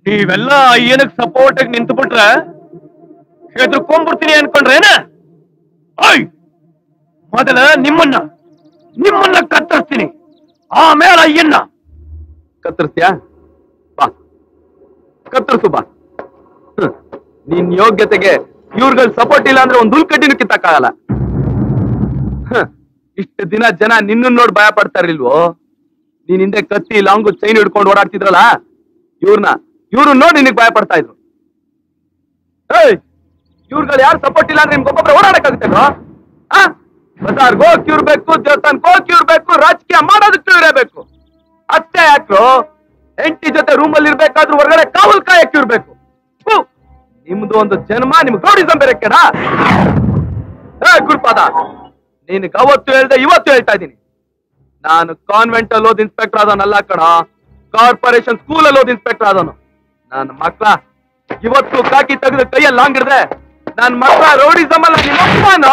ನೀವೆಲ್ಲ ಅಯ್ಯನಕ್ ಸಪೋರ್ಟ್ ಆಗಿ ನಿಂತು ಬಿಟ್ರೆ ಹೆದರ್ಕೊಂಡ್ಬಿಡ್ತೀನಿ ಅನ್ಕೊಂಡ್ರೇನ ಐ ಮೊದಲ ನಿಮ್ಮನ್ನ ನಿಮ್ಮನ್ನ ಕತ್ತರಿಸ್ತೀನಿ ಆಮೇಲೆ ಅಯ್ಯನ್ನ ಕತ್ತರಿಸ್ತೀಯಾ ಬಾ ಕತ್ತರಿಸು ಬಾ ಹ್ಮ್. ನಿನ್ ಯೋಗ್ಯತೆಗೆ ಇವ್ರಗಳ ಸಪೋರ್ಟ್ ಇಲ್ಲ ಅಂದ್ರೆ ಒಂದ್ ಹುಲ್ಕಡ್ಡಿನೂ ಕಿತ್ತಕ್ಕಾಗಲ್ಲ ಹ್ಮ್. ಇಷ್ಟು ದಿನ ಜನ ನಿನ್ನ ನೋಡಿ ಭಯ ಪಡ್ತಾ ಇರ್ಲಿಲ್ವೋ ನೀನ್ ಹಿಂದೆ ಕತ್ತಿ ಲಾಂಗು ಚೈನ್ ಹಿಡ್ಕೊಂಡು ಓಡಾಡ್ತಿದ್ರಲ್ಲ ಇವ್ರನ್ನ ಇವ್ರು ನೋಡಿ ನಿನಗ್ ಭಯ ಪಡ್ತಾ ಇದ್ರು ಏಯ್ ಇವ್ರುಗಳು ಯಾರು ಸಪೋರ್ಟ್ ಇಲ್ಲ ಅಂದ್ರೆ ನಿಮ್ಗೆ ಒಬ್ಬೊಬ್ರೆ ಓಡಾಡಕ್ಕಾಗುತ್ತೇನೋ ಆ ಬಜಾರ್ಗೆ ಹೋಗಿ ಇರ್ಬೇಕು ದೇವಸ್ಥಾನಕ್ಕೆ ಹೋಗಿ ಇರ್ಬೇಕು ರಾಜಕೀಯ ಮಾಡೋದಕ್ಕೂ ಇರಬೇಕು ಅಷ್ಟೇ ಯಾಕ್ರು ಹೆಂಡತಿ ಜೊತೆ ರೂಮಲ್ಲಿ ಇರ್ಬೇಕಾದ್ರೂ ಹೊರಗಡೆ ಕಾವಲ್ ಕಾಯಕ್ಕೆ ಇರ್ಬೇಕು ಹು, ನಿಮ್ದು ಒಂದು ಜನ್ಮ ನಿಮ್ಗೆ ಗೌಡಿಸಂ ಬೇರೆ ಕೇಡ ಏ ಗುರುಪಾದ ನಿನಗೆ ಅವತ್ತು ಹೇಳ್ದೆ ಇವತ್ತು ಹೇಳ್ತಾ ಇದ್ದೀನಿ ನಾನು ಕಾನ್ವೆಂಟ್ ಅಲ್ಲಿ ಓದ್ ಇನ್ಸ್ಪೆಕ್ಟರ್ ಆದವನಲ್ಲ ಕಣ ಕಾರ್ಪೊರೇಷನ್ ಸ್ಕೂಲ್ ಅಲ್ಲಿ ಓದ್ ಇನ್ಸ್ಪೆಕ್ಟರ್ ಆದವನು ನನ್ನ ಮಕ್ಳ ಇವತ್ತು ಕಾಕಿ ತೆಗೆದು ಕೈಯಲ್ಲಿ ಲಾಂಗಿಡ್ದೆ ನನ್ನ ಮಕ್ಳ ರೌಡಿಸಮ್ ಅಲ್ಲ ನಿಮ್ಮ ಅಪ್ಪನೋ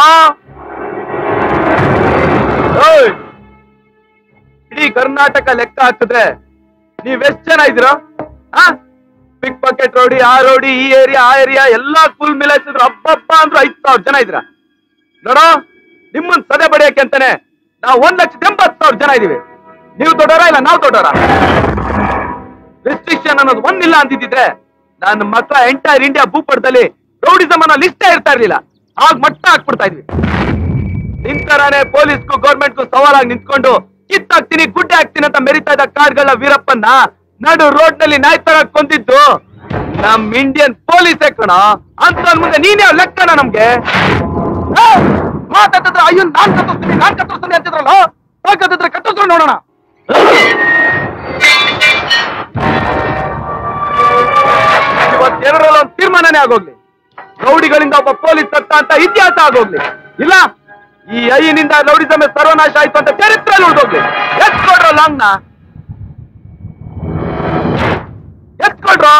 ಓಯ್ ಇಡೀ ಕರ್ನಾಟಕ ಲೆಕ್ಕ ಹಾಕಿದ್ರೆ ನೀವೆಷ್ಟ್ ಜನ ಇದ್ದೀರಾ ಆ ಪಿಕ್ ಪಾಕೆಟ್ ರೋಡಿ ಆ ರೋಡಿ ಈ ಏರಿಯಾ ಆ ಏರಿಯಾ ಎಲ್ಲಾ ಫುಲ್ ಮಿಲಾಯಿಸಿದ್ರು ಹಬ್ಬಬ್ಬ ಅಂದ್ರು ಐದ್ ಸಾವಿರ ಜನ ಇದ್ದೀರಾ ನೋಡೋ ನಿಮ್ಮನ್ ಸದೆ ಬಡಿಯಕ್ಕೆ ಅಂತಾನೆ ನಾವು ಒಂದ್ ಲಕ್ಷದ ಎಂಬತ್ ಸಾವಿರ ಜನ ಇದೀವಿ ನೀವು ದೊಡ್ಡವರ ಇಲ್ಲ ನಾವು ದೊಡ್ಡವರ ರೆಸ್ಟ್ರಿಕ್ಷನ್ ಅನ್ನೋದು ಒಂದಿಲ್ಲ ಅಂತಿದ್ರೆ ನನ್ನ ಮಕ್ಕಳ ಎಂಟೈರ್ ಇಂಡಿಯಾ ಭೂಪಟದಲ್ಲಿ ರೌಡಿಸಮ್ ಅನ್ನೋ ಲಿಸ್ಟೇ ಇರ್ತಾ ಇರ್ಲಿಲ್ಲ ಆಗ ಮಟ್ಟ ಹಾಕ್ಬಿಡ್ತಾ ಇದ್ವಿ ನಿಂತರಾನೆ ಪೊಲೀಸ್ಗೂ ಗೌರ್ಮೆಂಟ್ಗೂ ಸವಾಲಾಗಿ ನಿಂತ್ಕೊಂಡು ಕಿತ್ತಾಕ್ತೀನಿ ಗುಡ್ಡೆ ಹಾಕ್ತೀನಿ ಅಂತ ಮೆರಿತಾ ಇದ್ದ ಕಾರ್ಡ್ಗಳ ವೀರಪ್ಪನ್ನ ನಡು ರೋಡ್ ನಲ್ಲಿ ನಾಯಿ ತರ ಕೊಂದಿದ್ದು ನಮ್ ಇಂಡಿಯನ್ ಪೊಲೀಸ್ ಕಣ ಅಂತ ಮುಂದೆ ನೀನೇ ಲೆಕ್ಕನ ನಮ್ಗೆ ಏ, ಮಾತಾಡ್ತಿದ್ರೆ ಅಯ್ಯೋ ನಾನ್ ಕತ್ತಿಸ್ತೀನಿ ನಾನ್ ಕತ್ತಿಸ್ತೀನಿ ಅಂತಿದ್ರಲ್ಲ ಕತ್ತಿದ್ರೆ ಕಟ್ಟಿದ್ರು ನೋಡೋಣ ಇವತ್ತೆರಡರಲ್ಲಿ ಒಂದು ತೀರ್ಮಾನನೇ ಆಗೋಗ್ಲಿ ರೌಡಿಗಳಿಂದ ಒಬ್ಬ ಪೊಲೀಸ್ ಸತ್ತ ಅಂತ ಇತಿಹಾಸ ಆಗೋಗ್ಲಿ ಇಲ್ಲ ಈ ಐನಿಂದ ರೌಡಿಸಮೆ ಸರ್ವನಾಶ ಆಯ್ತು ಅಂತ ಚರಿತ್ರೆ ಉಳ್ದೋಗ್ಲಿ ಎತ್ಕೊಡ್ರ ಲಾಂಗ್ನ ಎತ್ಕೊಡ್ರು